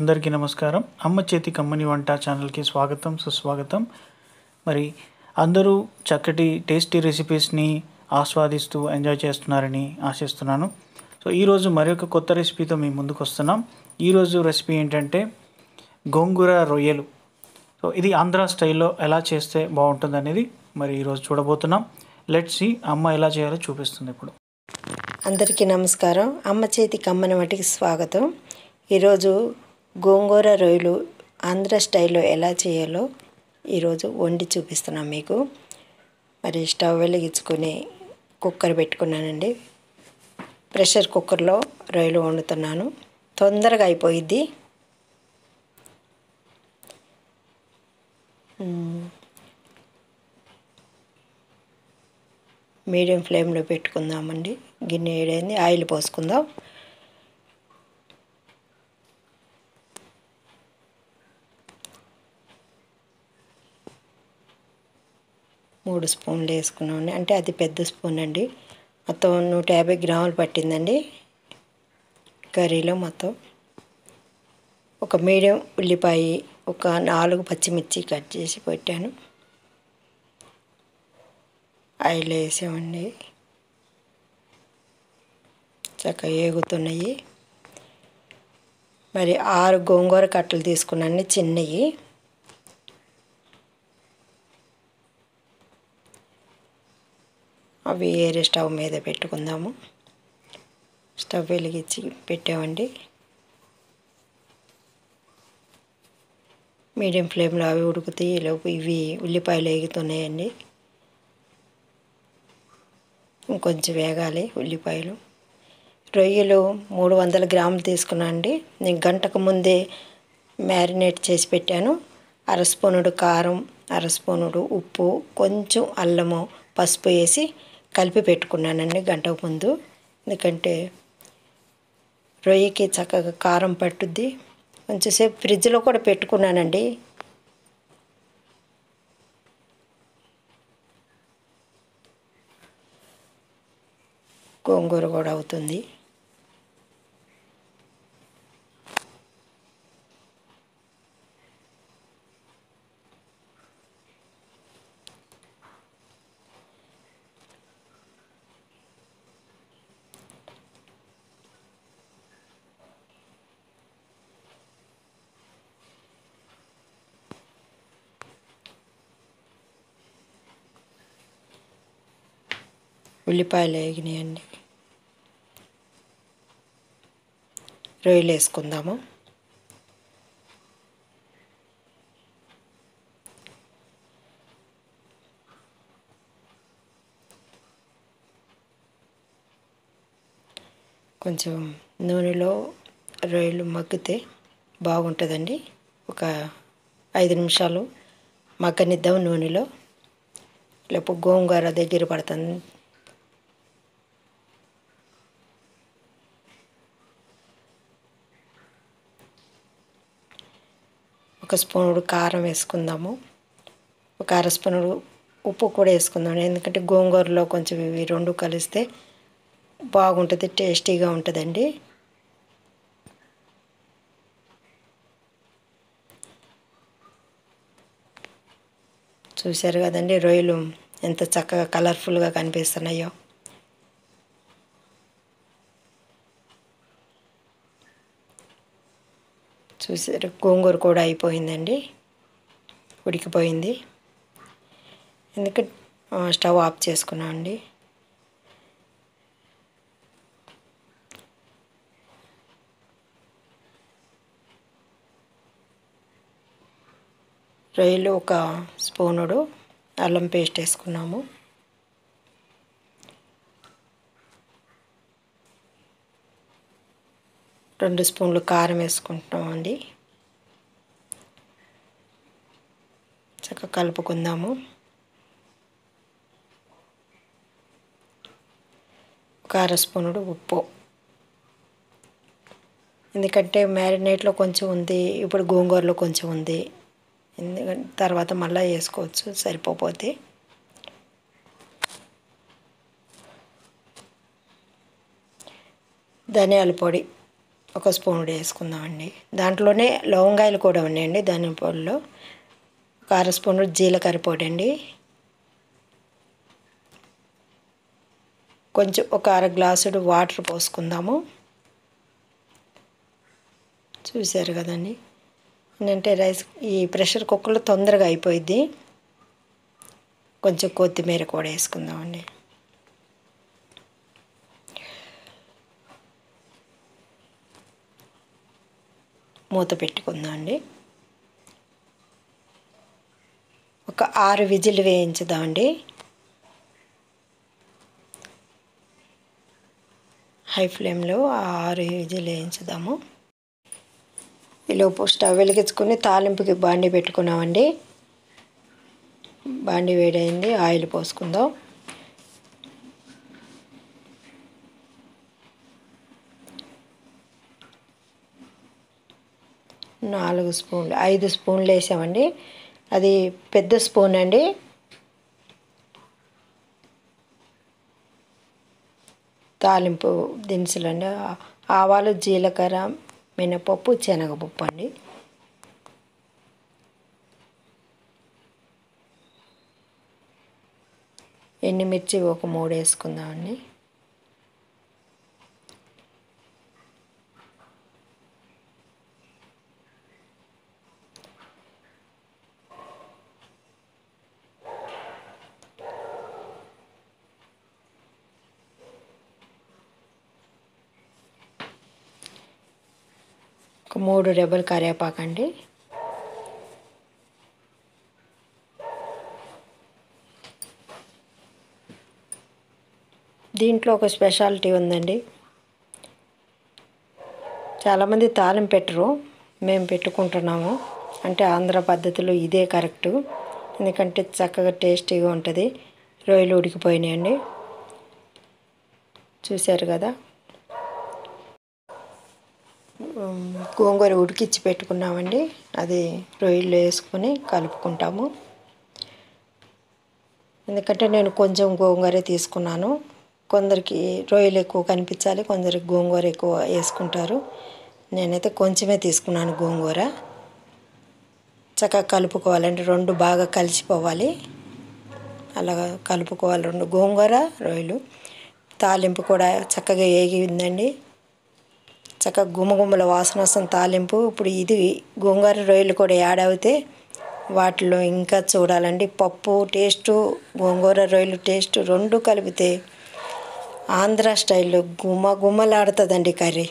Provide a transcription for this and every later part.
అందరికీ నమస్కారం అమ్మ చేతి కమ్మని వంట ఛానల్కి స్వాగతం సుస్వాగతం మరి అందరూ చక్కటి టేస్టీ రెసిపీస్ని ఆస్వాదిస్తూ ఎంజాయ్ చేస్తున్నారని ఆశిస్తున్నాను సో ఈరోజు మరొక కొత్త రెసిపీతో మీ ముందుకు వస్తున్నాం ఈరోజు రెసిపీ ఏంటంటే గోంగూర రొయ్యలు సో ఇది ఆంధ్ర స్టైల్లో ఎలా చేస్తే బాగుంటుంది అనేది మరి ఈరోజు చూడబోతున్నాం లెట్స్ సి అమ్మ ఎలా చేయాలో చూపిస్తుంది ఇప్పుడు అందరికీ నమస్కారం అమ్మ చేతి కమ్మని వాటికి స్వాగతం ఈరోజు గోంగూర రొయ్యలు ఆంధ్ర స్టైల్లో ఎలా చేయాలో ఈరోజు వండి చూపిస్తున్నాం మీకు మరి స్టవ్ వెలిగించుకొని కుక్కర్ పెట్టుకున్నానండి ప్రెషర్ కుక్కర్లో రొయ్యలు వండుతున్నాను తొందరగా అయిపోయిద్ది మ్మ్. మీడియం ఫ్లేమ్లో పెట్టుకుందామండి గిన్నె వేడైంది ఆయిల్ పోసుకుందాం మూడు స్పూన్లు వేసుకున్నామండి అంటే అది పెద్ద స్పూన్ అండి మొత్తం నూట యాభై గ్రాములు పట్టిందండి కర్రీలో మొత్తం ఒక మీడియం ఉల్లిపాయ ఒక నాలుగు పచ్చిమిర్చి కట్ చేసి పెట్టాను ఆయిల్ వేసామండి చక్కగా ఏగుతున్నాయి మరి ఆరు గోంగూర కట్టలు తీసుకున్నాను చిన్నవి అవి వేరే స్టవ్ మీద పెట్టుకుందాము స్టవ్ వెలిగించి పెట్టామండి మీడియం ఫ్లేమ్లో అవి ఉడుకుతాయి లోపు ఇవి ఉల్లిపాయలు వేగుతున్నాయండి ఇంకొంచెం వేగాలి ఉల్లిపాయలు రొయ్యలు మూడు వందల గ్రాములు తీసుకున్నాను అండి నేను గంటకు ముందే మ్యారినేట్ చేసి పెట్టాను అర స్పూనుడు కారం అర స్పూనుడు ఉప్పు కొంచెం అల్లము పసుపు వేసి కలిపి పెట్టుకున్నానండి గంటకు ముందు ఎందుకంటే రొయ్యకి చక్కగా కారం పట్టుద్ది కొంచెంసేపు ఫ్రిడ్జ్లో కూడా పెట్టుకున్నానండి గోంగూర కూడా అవుతుంది ఉల్లిపాయలు వేగినాయండి రొయ్యలు వేసుకుందాము కొంచెం నూనెలో రొయ్యలు మగ్గితే బాగుంటుందండి ఒక ఐదు నిమిషాలు మగ్గనిద్దాం నూనెలో లేకపోతే గోంగూర దగ్గర పడుతుంది ఒక స్పూనుడు కారం వేసుకుందాము ఒక అర స్పూనుడు ఉప్పు కూడా వేసుకుందాం ఎందుకంటే గోంగూరలో కొంచెం ఇవి రెండు కలిస్తే బాగుంటుంది టేస్టీగా ఉంటుందండి చూశారు కదండి రొయ్యలు ఎంత చక్కగా కలర్ఫుల్గా కనిపిస్తున్నాయో చూసారు గోంగూర కూడా అయిపోయిందండి ఉడికిపోయింది ఎందుకంటే స్టవ్ ఆఫ్ చేసుకున్నాం అండి రొయ్యలు ఒక స్పూనుడు అల్లం పేస్ట్ వేసుకున్నాము రెండు స్పూన్లు కారం వేసుకుంటున్నామండి చక్కగా కలుపుకుందాము ఒక అర స్పూనుడు ఉప్పు ఎందుకంటే మ్యారినేట్లో కొంచెం ఉంది ఇప్పుడు గోంగూరలో కొంచెం ఉంది ఎందుకంటే తర్వాత మళ్ళీ వేసుకోవచ్చు సరిపోతే ధనియాల పొడి ఒక స్పూన్ వేసుకుందామండి దాంట్లోనే లవంగాయలు కూడా ఉన్నాయండి దాని పొడిలో ఒక అర స్పూన్ జీలకర్ర పొడి అండి కొంచెం ఒక అర గ్లాసుడు వాటర్ పోసుకుందాము చూశారు కదండి ఏంటంటే రైస్ ఈ ప్రెషర్ కుక్కర్లో తొందరగా అయిపోయిద్ది కొంచెం కొత్తిమీర కూడా వేసుకుందామండి మూత పెట్టుకుందాం అండి ఒక ఆరు విజిల్ వేయించుదామండి హై ఫ్లేమ్లో ఆరు విజిల్ వేయించుదాము ఈలోపు స్టవ్ వెలిగించుకొని తాలింపుకి బాండి పెట్టుకున్నామండి బాండి వేడైంది ఆయిల్ పోసుకుందాం నాలుగు స్పూన్లు ఐదు స్పూన్లు వేసామండి అది పెద్ద స్పూన్ అండి తాలింపు దినుసులు అండి ఆవాలు జీలకర్ర మినపప్పు శనగపప్పు అండి ఎండుమిర్చి ఒక మూడు వేసుకుందామండి ఒక మూడు రెబ్బలు కరివేపాకండి దీంట్లో ఒక స్పెషాలిటీ ఉందండి చాలామంది తాలింపు పెట్టరు మేము పెట్టుకుంటున్నాము అంటే ఆంధ్ర పద్ధతిలో ఇదే కరెక్టు ఎందుకంటే చక్కగా టేస్టీగా ఉంటుంది రొయ్యలు ఉడికిపోయినాయండి చూశారు కదా గోంగూర ఉడికిచ్చి పెట్టుకున్నామండి అది రొయ్యలు వేసుకొని కలుపుకుంటాము ఎందుకంటే నేను కొంచెం గోంగూర తీసుకున్నాను కొందరికి రొయ్యలు ఎక్కువ కనిపించాలి కొందరికి గోంగూర ఎక్కువ వేసుకుంటారు నేనైతే కొంచెమే తీసుకున్నాను గోంగూర చక్కగా కలుపుకోవాలంటే రెండు బాగా కలిసిపోవాలి అలాగా కలుపుకోవాలి రెండు గోంగూర రొయ్యలు తాలింపు కూడా చక్కగా ఏగిందండి చక్కగా గుమగుమల వాసన వస్తుంది తాలింపు ఇప్పుడు ఇది గోంగూర రొయ్యలు కూడా యాడ్ అవుతే వాటిలో ఇంకా చూడాలండి పప్పు టేస్టు గోంగూర రొయ్యలు టేస్ట్ రెండు కలిపితే ఆంధ్ర స్టైల్లో గుమ గుమ్మలాడుతుందండి కర్రీ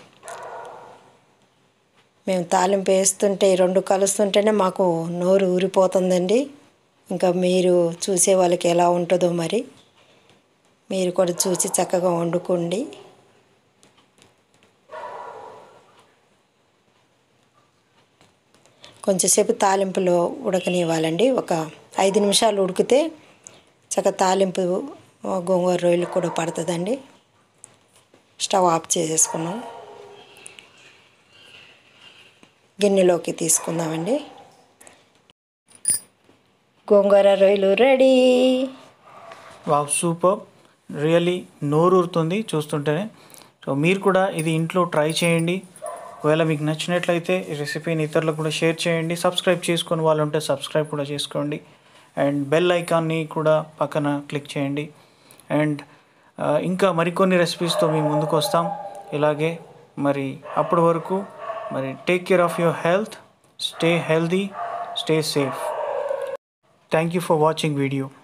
మేము తాలింపు వేస్తుంటే ఈ రెండు కలుస్తుంటేనే మాకు నోరు ఊరిపోతుందండి ఇంకా మీరు చూసే వాళ్ళకి ఎలా ఉంటుందో మరి మీరు కూడా చూసి చక్కగా వండుకోండి కొంచెంసేపు తాలింపులో ఉడకనివ్వాలండి ఒక ఐదు నిమిషాలు ఉడికితే చక్కగా తాలింపు గోంగూర రొయ్యలు కూడా పడుతుందండి స్టవ్ ఆఫ్ చేసేసుకున్నాం గిన్నెలోకి తీసుకుందామండి గోంగూర రొయ్యలు రెడీ వావ్ సూపర్ రియలీ నోరూరుతుంది చూస్తుంటేనే సో మీరు కూడా ఇది ఇంట్లో ట్రై చేయండి ఒకవేళ మీకు నచ్చినట్లయితే ఈ రెసిపీని ఇతరులకు కూడా షేర్ చేయండి సబ్స్క్రైబ్ చేసుకొని వాళ్ళు ఉంటే సబ్స్క్రైబ్ కూడా చేసుకోండి అండ్ బెల్ ఐకాన్ని కూడా పక్కన క్లిక్ చేయండి అండ్ ఇంకా మరికొన్ని రెసిపీస్తో మేము ముందుకు వస్తాం ఇలాగే మరి అప్పటి వరకు మరి take care of your health stay healthy stay safe thank you for watching video